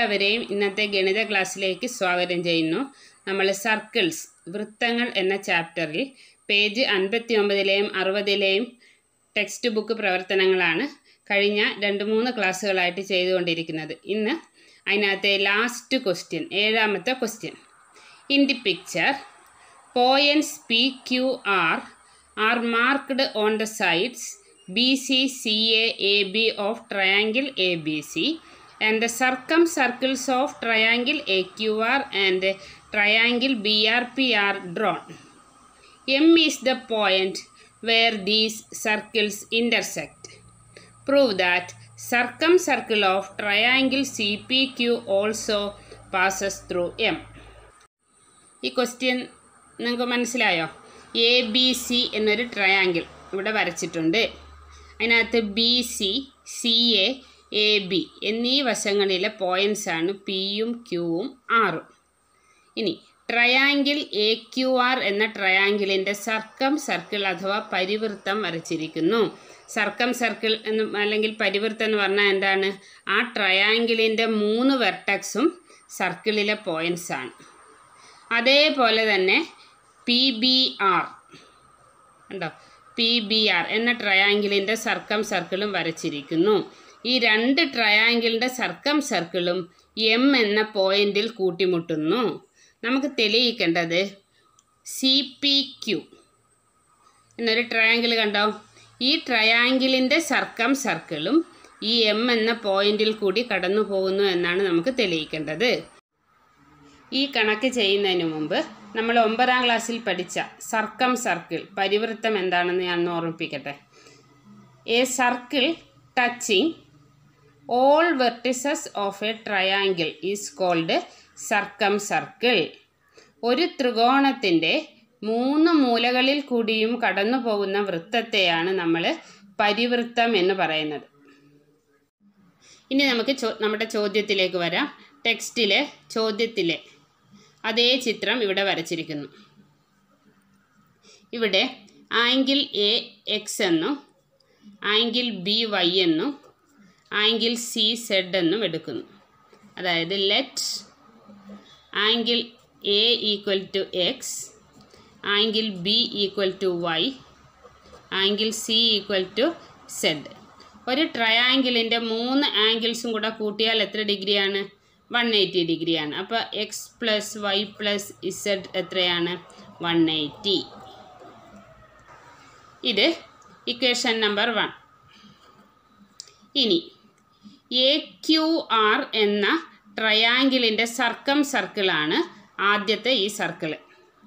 എല്ലാവരെയും ഇന്നത്തെ ഗണിത ക്ലാസ്സിലേക്ക് സ്വാഗതം ചെയ്യുന്നു നമ്മൾ സർക്കിൾസ് വൃത്തങ്ങൾ എന്ന ചാപ്റ്ററിൽ പേജ് അൻപത്തി ഒമ്പതിലെയും അറുപതിലെയും ടെക്സ്റ്റ് ബുക്ക് പ്രവർത്തനങ്ങളാണ് കഴിഞ്ഞ രണ്ട് മൂന്ന് ക്ലാസ്സുകളായിട്ട് ചെയ്തുകൊണ്ടിരിക്കുന്നത് ഇന്ന് അതിനകത്തെ ലാസ്റ്റ് ക്വസ്റ്റ്യൻ ഏഴാമത്തെ question in the picture points P Q R R marked on the sides B C C A A B of triangle A B C and the circumcircles of triangle AQR and triangle BRP are drawn. M is the point where these circles intersect. Prove that circumcircle of triangle CPQ also passes through M. ഈ question നിങ്ങൾക്ക് മനസ്സിലായോ A B C എന്നൊരു triangle ഇവിടെ വരച്ചിട്ടുണ്ട് അതിനകത്ത് B C C A A B എന്നീ വശങ്ങളിലെ points ആണ് പിയും ക്യൂവും ആറും ഇനി ട്രയാങ്കിൾ എ ക്യു ആർ എന്ന ട്രയാങ്കിളിൻ്റെ സർക്കം സർക്കിൾ അഥവാ പരിവൃത്തം വരച്ചിരിക്കുന്നു സർക്കം സർക്കിൾ എന്ന് അല്ലെങ്കിൽ പരിവൃത്തം എന്ന് പറഞ്ഞാൽ എന്താണ് ആ ട്രയാങ്കിളിൻ്റെ മൂന്ന് വെർട്ടക്സും സർക്കിളിലെ പോയിൻറ്റ്സ് ആണ് അതേപോലെ തന്നെ പി ബി ആർ ഉണ്ടോ പി ബി ആർ എന്ന ട്രയാങ്കിളിൻ്റെ സർക്കം സർക്കിളും വരച്ചിരിക്കുന്നു ഈ രണ്ട് ട്രയാങ്കിളിൻ്റെ സർക്കം സർക്കിളും എം എന്ന പോയിന്റിൽ കൂട്ടിമുട്ടുന്നു നമുക്ക് തെളിയിക്കേണ്ടത് സി പി ക്യു എന്നൊരു ട്രയാങ്കിൾ കണ്ടോ ഈ ട്രയാങ്കിളിൻ്റെ സർക്കം സർക്കിളും ഈ എം എന്ന പോയിന്റിൽ കൂടി കടന്നു പോകുന്നു എന്നാണ് നമുക്ക് തെളിയിക്കേണ്ടത് ഈ കണക്ക് ചെയ്യുന്നതിന് മുമ്പ് നമ്മൾ ഒമ്പതാം ക്ലാസ്സിൽ പഠിച്ച സർക്കം സർക്കിൾ പരിവൃത്തം എന്താണെന്ന് ഞാൻ ഓർമ്മിപ്പിക്കട്ടെ a circle touching all vertices of a triangle is called circumcircle ഒരു ത്രികോണത്തിൻ്റെ മൂന്ന് മൂലകളിൽ കൂടിയും കടന്നു പോകുന്ന വൃത്തത്തെയാണ് നമ്മൾ പരിവൃത്തം എന്ന് പറയുന്നത് ഇനി നമുക്ക് ചോ നമ്മുടെ ചോദ്യത്തിലേക്ക് വരാം ടെക്സ്റ്റിലെ ചോദ്യത്തിലെ അതേ ചിത്രം ഇവിടെ വരച്ചിരിക്കുന്നു ഇവിടെ ആംഗിൾ എ എക്സ് എന്നും ആംഗിൾ ബി വൈ എന്നും ആംഗിൾ സി സെഡ് എന്നും എടുക്കുന്നു അതായത് let angle A equal to X angle B equal to Y angle C equal to Z ഒരു ട്രയാങ്കിളിൻ്റെ മൂന്ന് ആംഗിൾസും കൂടെ കൂട്ടിയാൽ എത്ര ഡിഗ്രിയാണ് വൺ എയ്റ്റി ഡിഗ്രിയാണ് അപ്പോൾ X plus Y plus Z എത്രയാണ് വൺ എയ്റ്റി ഇത് ഇക്വേഷൻ നമ്പർ വൺ ഇനി എ ക്യു ആർ എന്ന ട്രയാങ്കിളിൻ്റെ സർക്കം സർക്കിളാണ് ആദ്യത്തെ ഈ സർക്കിള്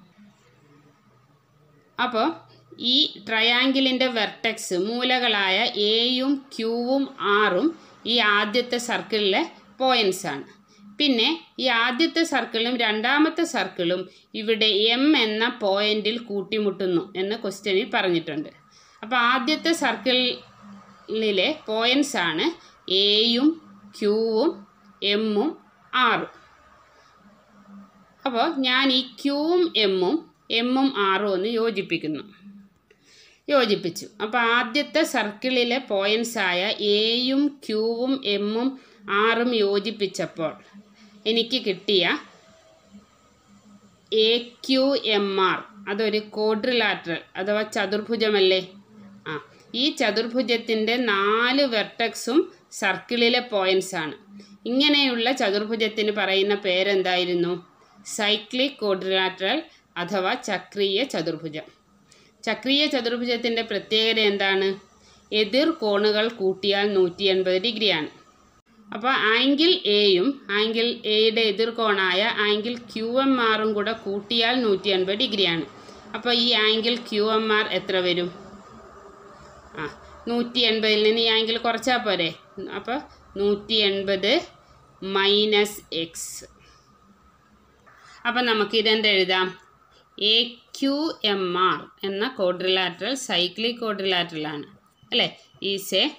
അപ്പോൾ ഈ ട്രയാങ്കിളിൻ്റെ വെർട്ടെക്സ് മൂലകളായ എയും ക്യൂവും ആറും ഈ ആദ്യത്തെ സർക്കിളിലെ പോയിൻറ്റ്സ് ആണ് പിന്നെ ഈ ആദ്യത്തെ സർക്കിളും രണ്ടാമത്തെ സർക്കിളും ഇവിടെ എം എന്ന പോയിന്റിൽ കൂട്ടിമുട്ടുന്നു എന്ന് ക്വസ്റ്റ്യനിൽ പറഞ്ഞിട്ടുണ്ട് അപ്പോൾ ആദ്യത്തെ സർക്കിളിലെ പോയിൻറ്റ്സ് ആണ് എയും ക്യൂവും എമ്മും ആറും അപ്പോൾ ഞാൻ ഈ ക്യൂവും എമ്മും എമ്മും ആറും ഒന്ന് യോജിപ്പിക്കുന്നു യോജിപ്പിച്ചു അപ്പോൾ ആദ്യത്തെ സർക്കിളിലെ പോയിൻറ്റ്സ് ആയ എയും ക്യൂവും എമ്മും ആറും യോജിപ്പിച്ചപ്പോൾ എനിക്ക് കിട്ടിയ എ ക്യു എം ആർ അതൊരു കോഡ്രിലാറ്ററൽ അഥവാ ചതുർഭുജമല്ലേ ആ ഈ ചതുർഭുജത്തിൻ്റെ നാല് വെർട്ടക്സും സർക്കിളിലെ പോയിൻറ്റ്സ് ആണ് ഇങ്ങനെയുള്ള ചതുർഭുജത്തിന് പറയുന്ന പേരെന്തായിരുന്നു സൈക്ലിക് കോഡ്രിലാറ്ററൽ അഥവാ ചക്രീയ ചതുർഭുജം ചക്രീയ ചതുർഭുജത്തിൻ്റെ പ്രത്യേകത എന്താണ് എതിർ കോണുകൾ കൂട്ടിയാൽ നൂറ്റി എൺപത് ഡിഗ്രിയാണ് അപ്പോൾ ആംഗിൾ എയും ആംഗിൾ എയുടെ എതിർകോണായ ആംഗിൾ ക്യു എം ആറും കൂടെ കൂട്ടിയാൽ നൂറ്റി എൺപത് ഡിഗ്രിയാണ് അപ്പോൾ ഈ ആംഗിൾ ക്യു എം ആർ എത്ര വരും ആ നൂറ്റി എൺപതിൽ നിന്ന് ഈ ആംഗിൾ കുറച്ചാൽ പോരെ അപ്പോൾ നൂറ്റി എൺപത് മൈനസ് എക്സ് അപ്പം നമുക്കിതെന്ത് എഴുതാം എ ക്യു എം ആർ എന്ന കോഡ്രിലാറ്ററൽ സൈക്ലിക് കോഡ്രിലാറ്ററലാണ് അല്ലേ ഈസ് എ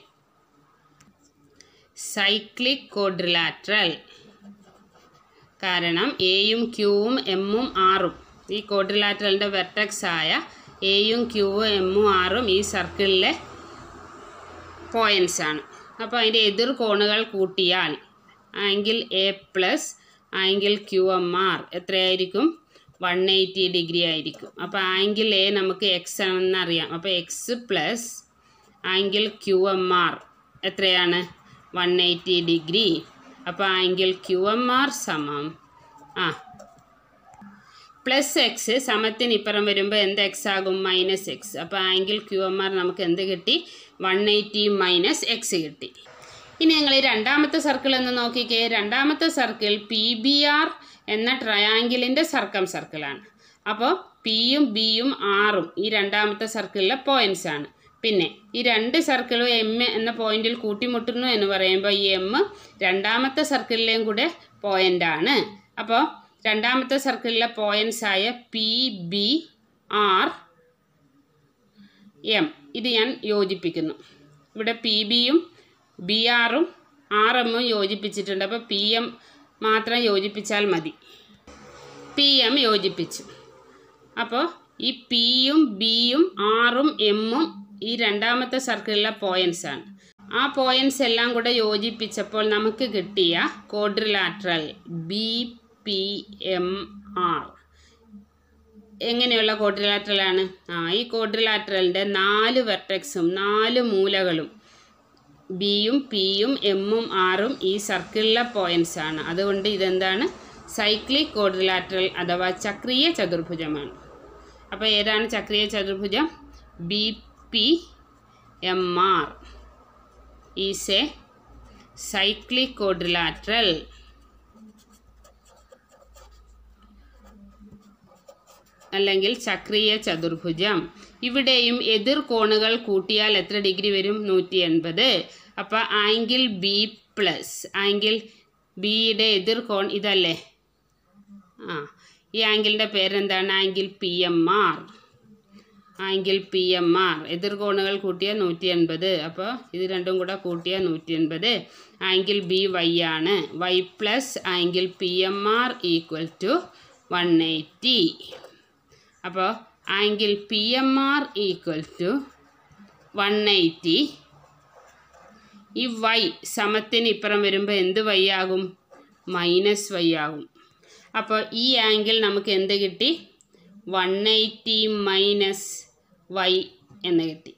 സൈക്ലിക് കോഡ്രിലാറ്ററൽ കാരണം എയും ക്യൂവും എമ്മും ആറും ഈ കോഡ്രിലാറ്ററലിൻ്റെ വെർട്ടക്സ് ആയ എയും ക്യൂവും എമ്മും ആറും ഈ സർക്കിളിലെ പോയിൻറ്റ്സ് ആണ് അപ്പോൾ അതിൻ്റെ എതിർ കോണുകൾ കൂട്ടിയാൽ angle A plus angle Q M R എത്രയായിരിക്കും വൺ എയ്റ്റി ഡിഗ്രി ആയിരിക്കും അപ്പോൾ ആംഗിൾ എ നമുക്ക് എക്സ് ആണെന്ന് അറിയാം അപ്പോൾ X plus angle Q M R എത്രയാണ് വൺ എയ്റ്റി ഡിഗ്രി അപ്പോൾ ആംഗിൾ ക്യു എം ആർ സമം ആ പ്ലസ് എക്സ് സമത്തിന് ഇപ്പുറം വരുമ്പോൾ എന്ത് എക്സ് ആകും മൈനസ് എക്സ് അപ്പോൾ ആംഗിൾ ക്യു എം ആർ നമുക്ക് എന്ത് കിട്ടി വൺ എയ്റ്റി മൈനസ് എക്സ് കിട്ടി ഇനി നിങ്ങൾ ഈ രണ്ടാമത്തെ സർക്കിൾ എന്ന് നോക്കിക്കേ രണ്ടാമത്തെ സർക്കിൾ പി ബി ആർ എന്ന ട്രയാങ്കിളിൻ്റെ സർക്കം സർക്കിളാണ് അപ്പോൾ പിയും ബിയും ആറും ഈ രണ്ടാമത്തെ സർക്കിളിലെ പോയിന്റ്സ് ആണ് പിന്നെ ഈ രണ്ട് സർക്കിളും എം എന്ന പോയിന്റിൽ കൂട്ടിമുട്ടുന്നു എന്ന് പറയുമ്പോൾ ഈ എം രണ്ടാമത്തെ സർക്കിളിലെയും കൂടെ പോയിൻ്റാണ് അപ്പോൾ രണ്ടാമത്തെ സർക്കിളിലെ പോയിന്റ്സ് ആയ പി ബി ആർ എം ഇത് ഞാൻ യോജിപ്പിക്കുന്നു ഇവിടെ പി ബിയും ബി ആറും ആർ എമ്മും യോജിപ്പിച്ചിട്ടുണ്ട് അപ്പോൾ പി എം മാത്രം യോജിപ്പിച്ചാൽ മതി പി എം യോജിപ്പിച്ചു അപ്പോൾ ഈ പിയും ബിയും ആറും എമ്മും ഈ രണ്ടാമത്തെ സർക്കിളിലെ പോയിന്റ്സ് ആണ് ആ പോയിന്റ്സ് എല്ലാം കൂടെ യോജിപ്പിച്ചപ്പോൾ നമുക്ക് കിട്ടിയ quadrilateral B P M R എങ്ങനെയുള്ള കോഡ്രിലാട്രലാണ് ആ ഈ കോഡ്രിലാട്രലിൻ്റെ നാല് വെർട്ടെക്സും നാല് മൂലകളും ബിയും പിയും എമ്മും ആറും ഈ സർക്കിളിലെ പോയിന്റ്സ് ആണ് അതുകൊണ്ട് ഇതെന്താണ് സൈക്ലിക് കോഡ്രിലാറ്ററൽ അഥവാ ചക്രീയ ചതുർഭുജമാണ് അപ്പോൾ ഏതാണ് ചക്രീയ ചതുർഭുജം B P M R is a cyclic quadrilateral അല്ലെങ്കിൽ ചക്രീയ ചതുർഭുജം ഇവിടെയും എതിർ കോണുകൾ കൂട്ടിയാൽ എത്ര ഡിഗ്രി വരും നൂറ്റി എൺപത് അപ്പോൾ ആംഗിൾ ബി പ്ലസ് ആംഗിൾ ബിയുടെ എതിർ കോൺ ഇതല്ലേ ആ ഈ ആംഗിളിൻ്റെ പേരെന്താണ് angle P M R angle P M R എതിർ കോണുകൾ കൂട്ടിയാൽ നൂറ്റി എൺപത് അപ്പോൾ ഇത് രണ്ടും കൂടെ കൂട്ടിയാൽ നൂറ്റി എൺപത് ആംഗിൾ ബി വൈ ആണ് Y plus angle P M R equal to one eighty അപ്പോൾ angle P M R equal to one eighty ഈ വൈ സമത്തിന് ഇപ്പുറം വരുമ്പോൾ എന്ത് വൈ ആകും മൈനസ് വൈ ആകും അപ്പോൾ ഈ ആംഗിൾ നമുക്ക് എന്ത് കിട്ടി വൺ എയ്റ്റി മൈനസ് വൈ എന്ന് കിട്ടി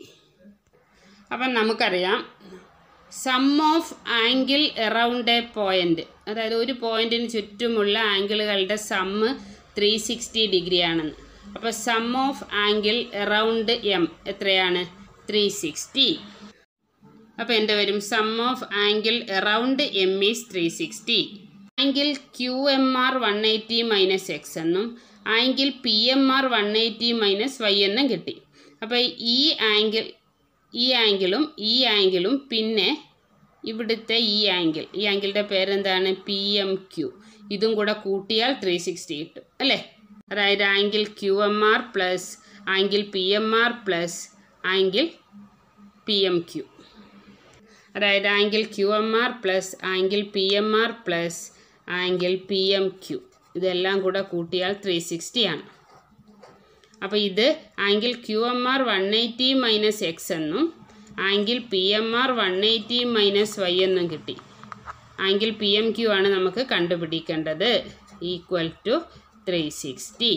അപ്പം നമുക്കറിയാം sum of angle around a point അതായത് ഒരു പോയിൻറ്റിന് ചുറ്റുമുള്ള ആംഗിളുകളുടെ സമ്മ് ത്രീ സിക്സ്റ്റി ഡിഗ്രി ആണെന്ന് അപ്പോൾ sum of angle around M എത്രയാണ് ത്രീ സിക്സ്റ്റി അപ്പോൾ എൻ്റെ വരും sum of angle around M is three sixty angle Q M R one eighty minus X എന്നും angle P M R one eighty minus Y എന്നും കിട്ടി അപ്പോൾ ഈ angle ഈ ആംഗിളും ഈ ആംഗിളും പിന്നെ ഇവിടുത്തെ ഈ ആംഗിൾ ഈ ആംഗിളിൻ്റെ പേരെന്താണ് പി എം ക്യു ഇതും കൂടെ കൂട്ടിയാൽ ത്രീ സിക്സ്റ്റി കിട്ടും അല്ലേ അതായത് angle Q M R plus angle P M R plus angle P M Q അതായത് angle Q M R plus angle P M R plus angle P M Q ഇതെല്ലാം കൂടെ കൂട്ടിയാൽ ത്രീ സിക്സ്റ്റി ആണ് അപ്പോൾ ഇത് angle Q M R one eighty minus X എന്നും angle P M R one eighty minus Y എന്നും കിട്ടി angle P M Q ആണ് നമുക്ക് കണ്ടുപിടിക്കേണ്ടത് ഈക്വൽ ടു ത്രീ സിക്സ്റ്റി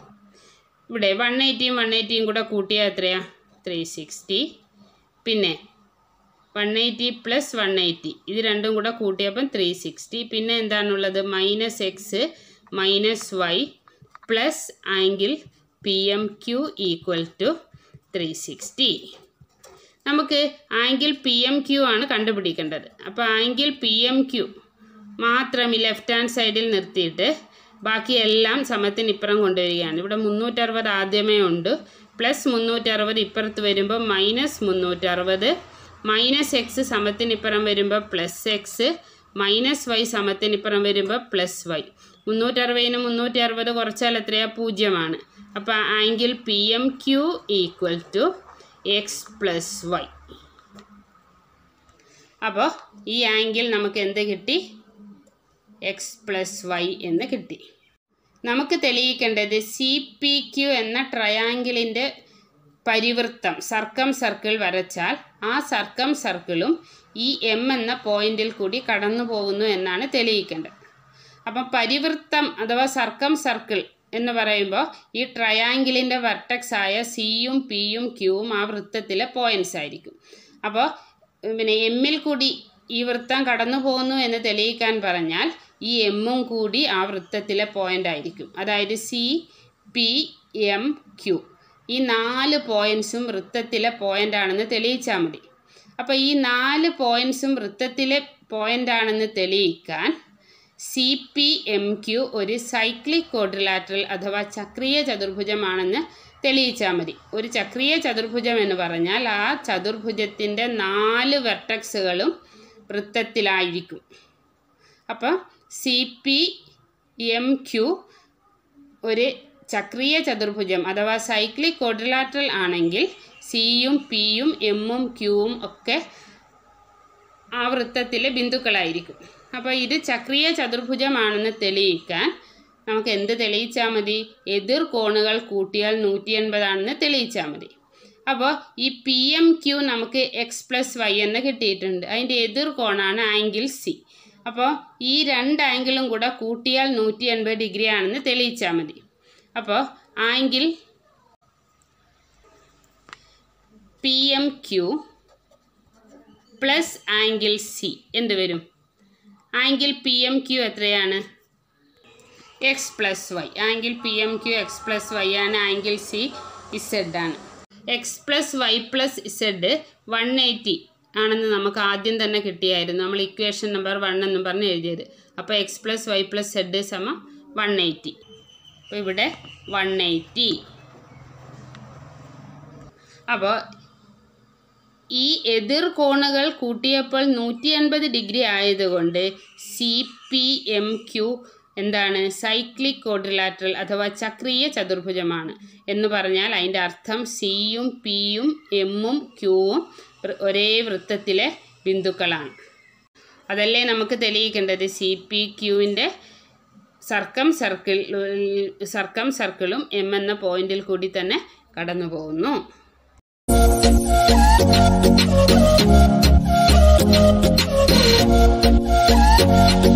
ഇവിടെ വൺ എയ്റ്റിയും വൺ എയ്റ്റിയും കൂടെ കൂട്ടിയാൽ എത്രയാ ത്രീ സിക്സ്റ്റി പിന്നെ one eighty plus one eighty ഇത് രണ്ടും കൂടെ കൂട്ടിയപ്പം ത്രീ സിക്സ്റ്റി പിന്നെ എന്താണുള്ളത് minus X minus Y plus angle P M Q equal to three sixty നമുക്ക് ആംഗിൾ പി എം ക്യു ആണ് കണ്ടുപിടിക്കേണ്ടത് അപ്പോൾ ആംഗിൾ പി എം ക്യു മാത്രം ഈ ലെഫ്റ്റ് ഹാൻഡ് സൈഡിൽ നിർത്തിയിട്ട് ബാക്കിയെല്ലാം സമത്തിന് ഇപ്പുറം കൊണ്ടുവരികയാണ് ഇവിടെ മുന്നൂറ്ററുപത് ആദ്യമേ ഉണ്ട് പ്ലസ് മുന്നൂറ്ററുപത് ഇപ്പുറത്ത് വരുമ്പോൾ മൈനസ് മുന്നൂറ്ററുപത് മൈനസ് എക്സ് സമത്തിനിപ്പുറം വരുമ്പോൾ പ്ലസ് എക്സ് മൈനസ് വൈ സമത്തിനിപ്പുറം വരുമ്പോൾ പ്ലസ് വൈ മുന്നൂറ്ററുപതിന് മുന്നൂറ്റി അറുപത് കുറച്ചാൽ എത്രയാ പൂജ്യമാണ് അപ്പോൾ angle P M Q equal to X plus Y അപ്പോൾ ഈ ആംഗിൾ നമുക്ക് എന്ത് കിട്ടി എക്സ് പ്ലസ് വൈ എന്ന് കിട്ടി നമുക്ക് തെളിയിക്കേണ്ടത് സി പി ക്യു എന്ന ട്രയാങ്കിളിൻ്റെ പരിവൃത്തം സർക്കം സർക്കിൾ വരച്ചാൽ ആ സർക്കം സർക്കിളും ഈ എം എന്ന പോയിന്റിൽ കൂടി കടന്നു പോകുന്നു എന്നാണ് തെളിയിക്കേണ്ടത് അപ്പം പരിവൃത്തം അഥവാ സർക്കം സർക്കിൾ എന്ന് പറയുമ്പോൾ ഈ ട്രയാങ്കിളിൻ്റെ വെർട്ടക്സ് ആയ സിയും പിയും ക്യൂവും ആ വൃത്തത്തിലെ പോയിന്റ്സ് ആയിരിക്കും അപ്പോൾ പിന്നെ എമ്മിൽ കൂടി ഈ വൃത്തം കടന്നു പോകുന്നു എന്ന് തെളിയിക്കാൻ പറഞ്ഞാൽ ഈ എമ്മും കൂടി ആ വൃത്തത്തിലെ പോയിന്റ് ആയിരിക്കും അതായത് സി പി എം ക്യൂ ഈ നാല് പോയിന്റ്സും വൃത്തത്തിലെ പോയിന്റ് ആണെന്ന് തെളിയിച്ചാൽ മതി അപ്പോൾ ഈ നാല് പോയിന്റ്സും വൃത്തത്തിലെ പോയിന്റ് ആണെന്ന് തെളിയിക്കാൻ സി പി എം ക്യു ഒരു സൈക്ലിക് ക്വാഡ്രിലാറ്ററൽ അഥവാ ചക്രീയ ചതുർഭുജമാണെന്ന് തെളിയിച്ചാൽ മതി ഒരു ചക്രീയ ചതുർഭുജം എന്ന് പറഞ്ഞാൽ ആ ചതുർഭുജത്തിൻ്റെ നാല് വെർട്ടക്സുകളും വൃത്തത്തിലായിരിക്കും അപ്പോൾ സി പി എം ക്യു ഒരു ചക്രീയ ചതുർഭുജം അഥവാ സൈക്ലിക് ക്വാഡ്രിലാറ്ററൽ ആണെങ്കിൽ സിയും പിയും എമ്മും ക്യൂവും ഒക്കെ ആ വൃത്തത്തിലെ ബിന്ദുക്കളായിരിക്കും അപ്പോൾ ഇത് ചക്രീയ ചതുർഭുജമാണെന്ന് തെളിയിക്കാൻ നമുക്ക് എന്ത് തെളിയിച്ചാൽ മതി എതിർ കോണുകൾ കൂട്ടിയാൽ നൂറ്റി എൺപതാണെന്ന് തെളിയിച്ചാൽ മതി അപ്പോൾ ഈ പി എം ക്യൂ നമുക്ക് എക്സ് പ്ലസ് വൈ എന്ന് കിട്ടിയിട്ടുണ്ട് അതിൻ്റെ എതിർ കോണാണ് ആംഗിൾ സി അപ്പോൾ ഈ രണ്ട് ആംഗിളും കൂടെ കൂട്ടിയാൽ നൂറ്റി എൺപത് ഡിഗ്രി ആണെന്ന് തെളിയിച്ചാൽ മതി അപ്പോൾ angle P M Q plus angle C എന്ത് വരും ആംഗിൾ പി എം ക്യൂ എത്രയാണ് X plus Y angle P M Q X plus Y ആണ് ആംഗിൾ സി ഇസഡ് ആണ് X plus Y plus Z one eighty ആണെന്ന് നമുക്ക് ആദ്യം തന്നെ കിട്ടിയായിരുന്നു നമ്മൾ ഇക്വേഷൻ നമ്പർ വൺ എന്നും പറഞ്ഞ് എഴുതിയത് അപ്പോൾ X plus Y plus Z സമം വൺ എയ്റ്റി അപ്പോൾ ഇവിടെ വൺ എയ്റ്റി അപ്പോൾ ഈ എതിർ കോണുകൾ കൂട്ടിയപ്പോൾ നൂറ്റി എൺപത് ഡിഗ്രി ആയതുകൊണ്ട് സി പി എം ക്യു എന്താണ് സൈക്ലിക് ക്വാഡ്രിലാറ്ററൽ അഥവാ ചക്രീയ ചതുർഭുജമാണ് എന്ന് പറഞ്ഞാൽ അതിൻ്റെ അർത്ഥം സിയും പിയും എമ്മും ക്യൂവും ഒരേ വൃത്തത്തിലെ ബിന്ദുക്കളാണ് അതല്ലേ നമുക്ക് തെളിയിക്കേണ്ടത് സി പി ക്യൂവിൻ്റെ സർക്കം സർക്കിൾ സർക്കം സർക്കിളും എം എന്ന പോയിന്റിൽ കൂടി തന്നെ കടന്നു പോകുന്നു Thank you.